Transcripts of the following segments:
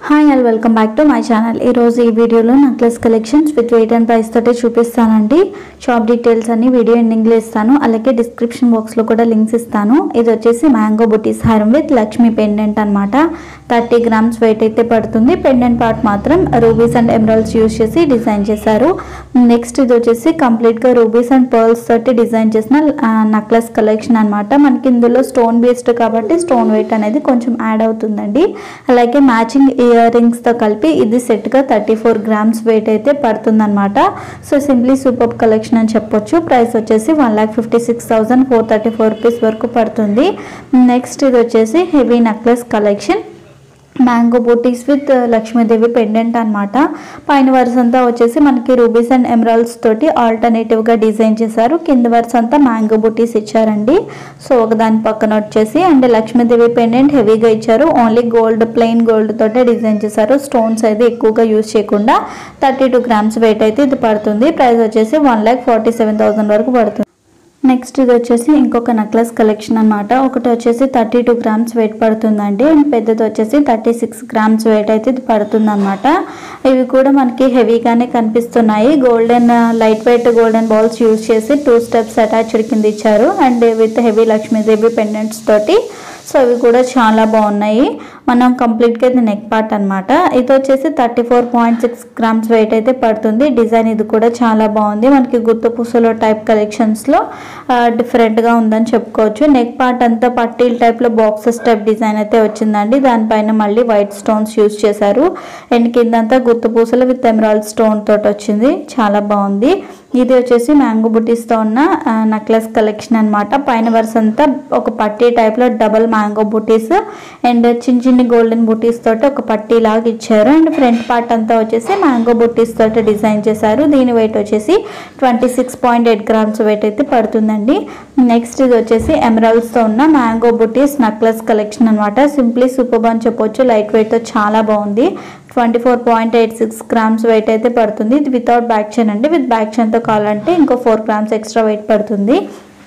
hi all welcome back to my channel ఈరోజు ఈ వీడియోలో necklace collections with weight and price తోటి చూపిస్తానండి షాప్ డీటెయిల్స్ అన్ని వీడియో ఎండింగ్లో ఇస్తాను అలాగే డిస్క్రిప్షన్ బాక్స్లో కూడా లింక్స్ ఇస్తాను ఇది వచ్చేసి మ్యాంగో బుటీస్ హారం విత్ లక్ష్మీ పెండెంట్ అనమాట థర్టీ గ్రామ్స్ వెయిట్ అయితే పడుతుంది పెండెంట్ పార్ట్ మాత్రం రూబీస్ అండ్ ఎమరాల్డ్స్ యూస్ చేసి డిజైన్ చేశారు నెక్స్ట్ ఇది వచ్చేసి కంప్లీట్గా రూబీస్ అండ్ పర్ల్స్ తోటి డిజైన్ చేసిన నెక్లెస్ కలెక్షన్ అనమాట మనకి ఇందులో స్టోన్ బేస్డ్ కాబట్టి స్టోన్ వెయిట్ అనేది కొంచెం యాడ్ అవుతుందండి అలాగే మ్యాచింగ్ ఇయర్ రింగ్స్తో కలిపి ఇది సెట్గా థర్టీ ఫోర్ గ్రామ్స్ వెయిట్ అయితే పడుతుందన్నమాట సో సింప్లీ సూపర్ కలెక్షన్ అని చెప్పొచ్చు ప్రైస్ వచ్చేసి one lakh fifty six thousand four thirty four rupees వరకు పడుతుంది నెక్స్ట్ ఇది వచ్చేసి హెవీ నెక్లెస్ కలెక్షన్ మ్యాంగో బూటీస్ విత్ లక్ష్మీదేవి పెండెంట్ అనమాట పైన వరుస అంతా వచ్చేసి మనకి రూబీస్ అండ్ ఎమరాల్డ్స్ తోటి ఆల్టర్నేటివ్గా డిజైన్ చేశారు కింద వరుస అంతా మ్యాంగో బూటీస్ ఇచ్చారండి సో ఒకదాని పక్కన వచ్చేసి అండ్ లక్ష్మీదేవి పెండెంట్ హెవీగా ఇచ్చారు ఓన్లీ గోల్డ్ ప్లెయిన్ గోల్డ్ తోటే డిజైన్ చేశారు స్టోన్స్ అయితే ఎక్కువగా యూజ్ చేయకుండా థర్టీ టూ గ్రామ్స్ వెయిట్ అయితే ఇది పడుతుంది ప్రైస్ వచ్చేసి one lakh forty seven thousand వరకు పడుతుంది నెక్స్ట్ ఇది వచ్చేసి ఇంకొక నెక్లెస్ కలెక్షన్ అనమాట ఒకటి వచ్చేసి థర్టీ టూ గ్రామ్స్ వెయిట్ పడుతుందండి అండ్ పెద్దది వచ్చేసి థర్టీ సిక్స్ గ్రామ్స్ వెయిట్ అయితే ఇది పడుతుంది అనమాట ఇవి కూడా మనకి హెవీగానే కనిపిస్తున్నాయి golden light weight golden balls use చేసి టూ స్టెప్స్ అటాచ్డ్ కింద ఇచ్చారు and with heavy Lakshmidevi pendants తోటి సో ఇవి కూడా చాలా బాగున్నాయి మనం కంప్లీట్గా ఇది నెక్ పార్ట్ అనమాట ఇది వచ్చేసి thirty four point six grams weight అయితే పడుతుంది డిజైన్ ఇది కూడా చాలా బాగుంది మనకి గుత్త పూసలో టైప్ కలెక్షన్స్లో డిఫరెంట్గా ఉందని చెప్పుకోవచ్చు నెక్ పార్ట్ అంతా పట్టీల్ టైప్లో బాక్సెస్ టైప్ డిజైన్ అయితే వచ్చిందండి దానిపైన మళ్ళీ వైట్ స్టోన్స్ యూస్ చేశారు అండ్ కిందంతా గుత్త పూసలు విత్ ఎమరాల్డ్ స్టోన్ తోటి వచ్చింది చాలా బాగుంది ఇది వచ్చేసి మ్యాంగో బుటీస్తో ఉన్న నెక్లెస్ కలెక్షన్ అనమాట పైన వరుస అంతా ఒక పట్టీ టైప్లో డబల్ మ్యాంగో బుటీస్ అండ్ చిన్న చిన్న గోల్డెన్ బుటీస్ తోటి ఒక పట్టీ లాగా ఇచ్చారు అండ్ ఫ్రంట్ పార్ట్ అంతా వచ్చేసి మ్యాంగో బుటీస్ తోటి డిజైన్ చేశారు దీని వెయిట్ వచ్చేసి twenty six point eight grams weight అయితే పడుతుందండి నెక్స్ట్ ఇది వచ్చేసి ఎమరాల్డ్స్తో ఉన్న మ్యాంగో బుటీస్ నెక్లెస్ కలెక్షన్ అనమాట సింప్లీ సూపర్ అని చెప్పొచ్చు లైట్ వెయిట్తో చాలా బాగుంది twenty four point eight six grams weight అయితే పడుతుంది ఇది వితౌట్ బ్యాక్ చైన్ అండి విత్ బ్యాక్ చైన్తో కావాలంటే ఇంకో ఫోర్ గ్రామ్స్ ఎక్స్ట్రా వెయిట్ పడుతుంది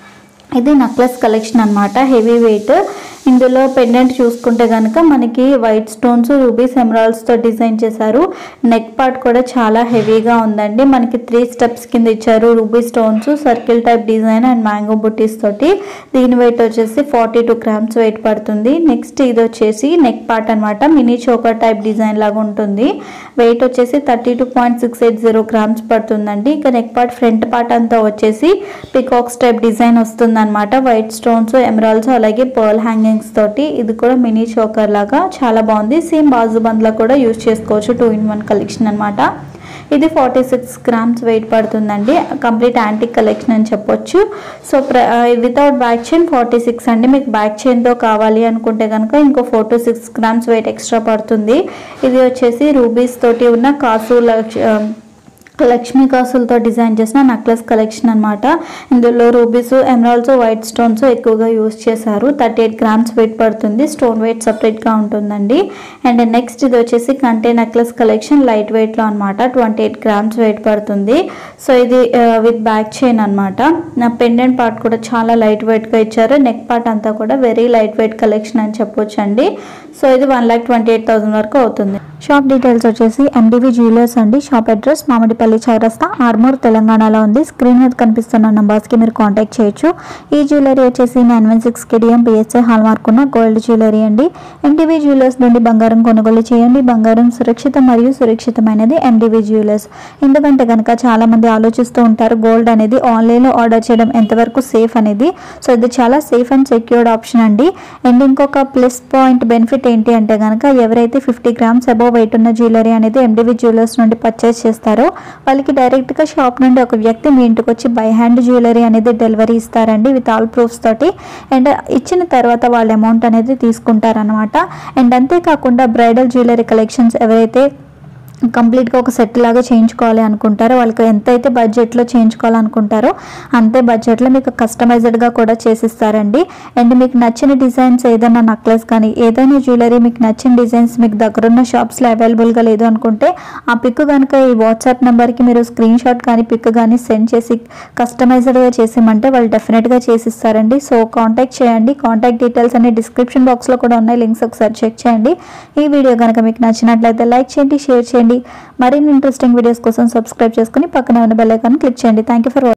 ఇది నెక్లెస్ కలెక్షన్ అనమాట హెవీ వెయిట్ ఇందులో పెండెంట్ చూసుకుంటే కనుక మనకి వైట్ స్టోన్స్ రూబీస్ ఎమరాల్డ్స్తో డిజైన్ చేశారు నెక్ పార్ట్ కూడా చాలా హెవీగా ఉందండి మనకి త్రీ స్టెప్స్ కింద ఇచ్చారు ruby stones circle type design and mango బుటీస్ తోటి దీని వెయిట్ వచ్చేసి ఫార్టీ టూ గ్రామ్స్ వెయిట్ పడుతుంది నెక్స్ట్ ఇది వచ్చేసి నెక్ పార్ట్ అనమాట మినీ చోకర్ టైప్ డిజైన్ లాగా ఉంటుంది వెయిట్ వచ్చేసి thirty two point six eight zero grams పడుతుందండి ఇక నెక్ పార్ట్ ఫ్రంట్ పార్ట్ అంతా వచ్చేసి పికాక్స్ టైప్ డిజైన్ వస్తుందన్నమాట వైట్ స్టోన్స్ ఎమరాల్డ్స్ అలాగే పర్ల్ హ్యాంగింగ్స్ తోటి ఇది కూడా మినీ చోకర్ లాగా చాలా బాగుంది సేమ్ బాజు బంద్లా కూడా యూజ్ చేసుకోవచ్చు టూ ఇన్ వన్ కలెక్షన్ అనమాట ఇది ఫార్టీ సిక్స్ గ్రామ్స్ వెయిట్ పడుతుందండి కంప్లీట్ యాంటిక్ కలెక్షన్ అని చెప్పొచ్చు సో ప్ర without back chain forty six అండి మీకు బ్యాక్ చైన్తో కావాలి అనుకుంటే కనుక ఇంకో four to six grams weight extra పడుతుంది ఇది వచ్చేసి రూబీస్ తోటి ఉన్న కాసు లక్ష లక్ష్మీ కాసులతో డిజైన్ చేసిన నెక్లెస్ కలెక్షన్ అనమాట ఇందులో రూబీస్ ఎమరాల్డ్స్ వైట్ స్టోన్స్ ఎక్కువగా యూస్ చేశారు థర్టీ ఎయిట్ గ్రామ్స్ వెయిట్ పడుతుంది స్టోన్ వెయిట్ సపరేట్గా ఉంటుందండి అండ్ నెక్స్ట్ ఇది వచ్చేసి కంటే నెక్లెస్ కలెక్షన్ లైట్ వెయిట్లో అనమాట ట్వంటీ ఎయిట్ గ్రామ్స్ వెయిట్ పడుతుంది సో ఇది విత్ బ్యాక్ చైన్ అనమాట నా పెండెంట్ పార్ట్ కూడా చాలా లైట్ వెయిట్గా ఇచ్చారు నెక్ పార్ట్ అంతా కూడా వెరీ లైట్ వెయిట్ కలెక్షన్ అని చెప్పొచ్చు అండి సో ఇది one lakh twenty eight thousand వరకు అవుతుంది షాప్ డీటెయిల్స్ వచ్చేసి ఎండివి జ్యువెలర్స్ అండి షాప్ అడ్రస్ మామిడిపల్లి చౌరస్తా ఆర్మూర్ తెలంగాణలో ఉంది స్క్రీన్ మీద కనిపిస్తున్న నంబర్స్కి మీరు కాంటాక్ట్ చేయొచ్చు ఈ జ్యువెలరీ వచ్చేసి nine one six KDM PSI hall mark ఉన్న గోల్డ్ జ్యువెలరీ అండి ఎండివి జ్యువెలర్స్ నుండి బంగారం కొనుగోలు చేయండి బంగారం సురక్షితం మరియు సురక్షితమైనది ఎండివి జ్యువెలర్స్ ఎందుకంటే కనుక చాలా మంది ఆలోచిస్తూ ఉంటారు గోల్డ్ అనేది ఆన్లైన్లో ఆర్డర్ చేయడం ఎంతవరకు సేఫ్ అనేది సో ఇది చాలా సేఫ్ అండ్ సెక్యూర్డ్ ఆప్షన్ అండి అండ్ ఇంకొక ప్లస్ పాయింట్ బెనిఫిట్ ఏంటి అంటే కనుక ఎవరైతే ఫిఫ్టీ గ్రామ్స్ అబౌవ్ వెయిట్ ఉన్న జ్యువెలరీ అనేది ఎండివి జ్యువెలర్స్ నుండి పర్చేస్ చేస్తారో వాళ్ళకి డైరెక్ట్గా షాప్ నుండి ఒక వ్యక్తి మీ ఇంటికి వచ్చి బై హ్యాండ్ జ్యువెలరీ అనేది డెలివరీ ఇస్తారండి విత్ ఆల్ ప్రూఫ్స్ తోటి అండ్ ఇచ్చిన తర్వాత వాళ్ళ అమౌంట్ అనేది తీసుకుంటారనమాట అండ్ అంతేకాకుండా బ్రైడల్ జ్యువెలరీ కలెక్షన్స్ ఎవరైతే కంప్లీట్గా ఒక సెట్ లాగా చేయించుకోవాలి అనుకుంటారో వాళ్ళకి ఎంత అయితే బడ్జెట్లో చేయించుకోవాలనుకుంటారో అంతే బడ్జెట్లో మీకు కస్టమైజ్డ్గా కూడా చేసిస్తారండి అండ్ మీకు నచ్చిన డిజైన్స్ ఏదైనా నక్లెస్ కానీ ఏదైనా జ్యువెలరీ మీకు నచ్చిన డిజైన్స్ మీకు దగ్గరున్న షాప్స్లో అవైలబుల్గా లేదు అనుకుంటే ఆ పిక్ కనుక ఈ వాట్సాప్ నెంబర్కి మీరు స్క్రీన్ షాట్ కానీ పిక్ కానీ సెండ్ చేసి కస్టమైజ్డ్గా చేసేమంటే వాళ్ళు డెఫినెట్గా చేసిస్తారండి సో కాంటాక్ట్ చేయండి కాంటాక్ట్ డీటెయిల్స్ అన్ని డిస్క్రిప్షన్ బాక్స్లో కూడా ఉన్నాయి లింక్స్ ఒకసారి చెక్ చేయండి ఈ వీడియో కనుక మీకు నచ్చినట్లయితే లైక్ చేయండి షేర్ చేయండి మరిన్ని ఇంట్రెస్టింగ్ వీడియోస్ కోసం సబ్స్క్రైబ్ చేసుకుని పక్కన ఉన్న బెల్ ఐకాన్ క్లిక్ చేయండి థ్యాంక్ యూ ఫర్